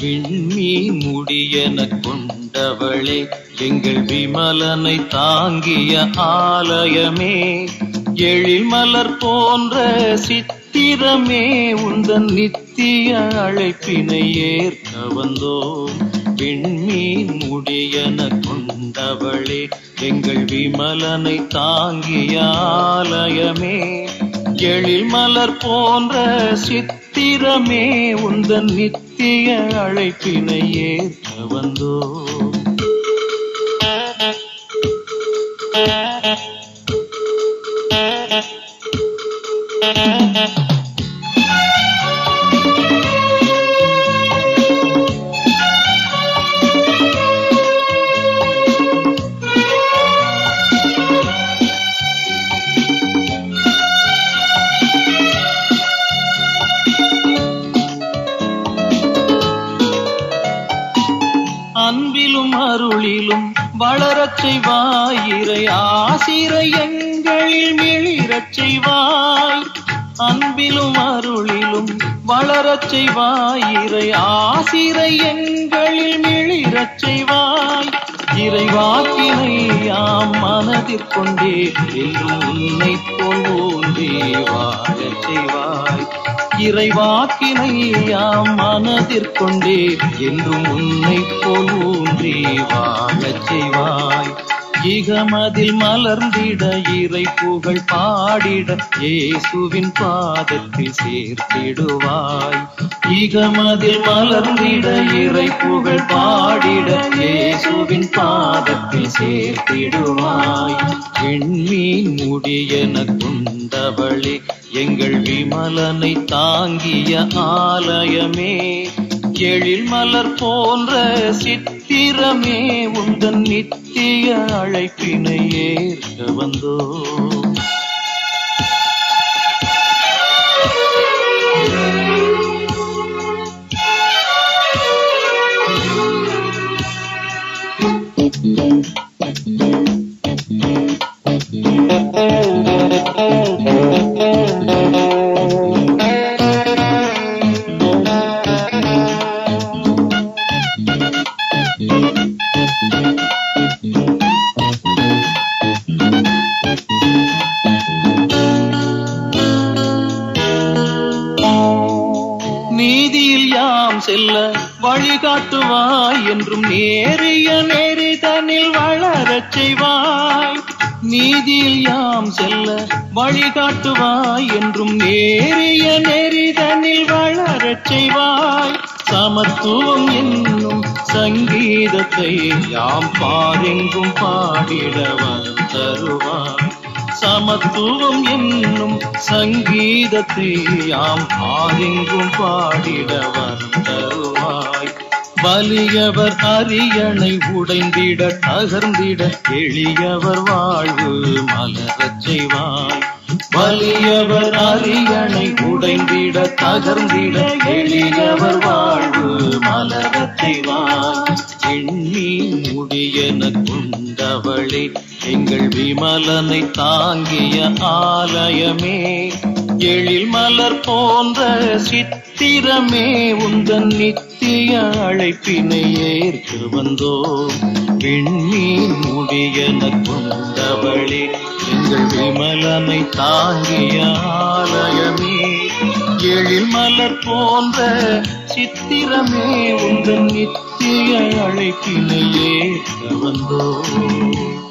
விண்மீன் முடியன கொண்டவளே எங்கள் விமலனை தாங்கிய ஆலயமே எழில் மலர் போன்ற சித்திரமே உந்தன் நித்திய அழைப்பினை ஏற்க வந்தோம் விண்மீன் முடியன கொண்டவளே எங்கள் விமலனை தாங்கிய ஆலயமே எழில் மலர் போன்ற சித்திரமே உந்தன் நித்திய அழைப்பினை ஏற்க வந்தோம் அன்பிலும் அருளிலும் வளரச் செய்வாய் இறை ஆசிரை எங்களில் மிளிரச் செய்வாய் அன்பிலும் அருளிலும் வளரச் செய்வாய் இறை ஆசிரை எங்களில் மிளிரச் செய்வாய் இறைவாக்கினை யாம் மனதிற்கொண்டே என்றும் உன்னை போல் ஊன்றி வாழச் செய்வாய் இறைவாக்கினை யாம் மனதிற்கொண்டே என்றும் உன்னை போல் ஊன்றி வாழச் செய்வாய் இகமதில் மலர்ந்திட இறை புகழ் பாடிட இயேசுவின் பாதத்தில் சேர்த்திடுவாய் இகமதில் மலர்ந்திட இறை புகழ் பாடிட இயேசுவின் பாதத்தில் சேர்த்திடுவாய் எண்மீன் முடியன கொண்டவளே எங்கள் விமலனை தாங்கிய ஆலயமே எழில் மலர் போன்ற சித்திரமே உந்தன் நித்திய அழைப்பினை ஏற்க வந்தோம் நீதியில் யாம் செல்ல வழிகாட்டுவாய் என்றும் நேரிய நெறிதனில் வளரச் செய்வாய் நீதியில் யாம் செல்ல வழிகாட்டுவாய் என்றும் நேரிய நெறிதனில் வளரச் செய்வாய் சமத்துவம் என்னும் சங்கீதத்தை யாம் பாரெங்கும் பாடிட வரம் தருவாய் சமத்துவம் என்னும் சங்கீதத்தை யாம் ஆரெங்கும் பாடிட வரம் தருவாய் வலியவர் அரியணை உடைந்திட தகர்ந்திட எளியவர் வாழ்வு மலரச் செய்வாய் வலியவர் அரியணை உடைந்திட தகர்ந்திட எளியவர் வாழ்வு மலரச் செய்வாய் எண்ணி முடியன கொண்டவளே எங்கள் விமலனை தாங்கிய ஆலயமே எழில் மலர் போன்ற சித்திரமே உந்தன் நித்திய அழைப்பினை ஏற்க வந்தோம் விண்மீன் முடியன கொண்டவளே எங்கள் விமலனை தாங்கிய ஆலயமே எழில் மலர் போன்ற சித்திரமே உந்தன் நித்திய அழைப்பினை ஏற்க வந்தோம்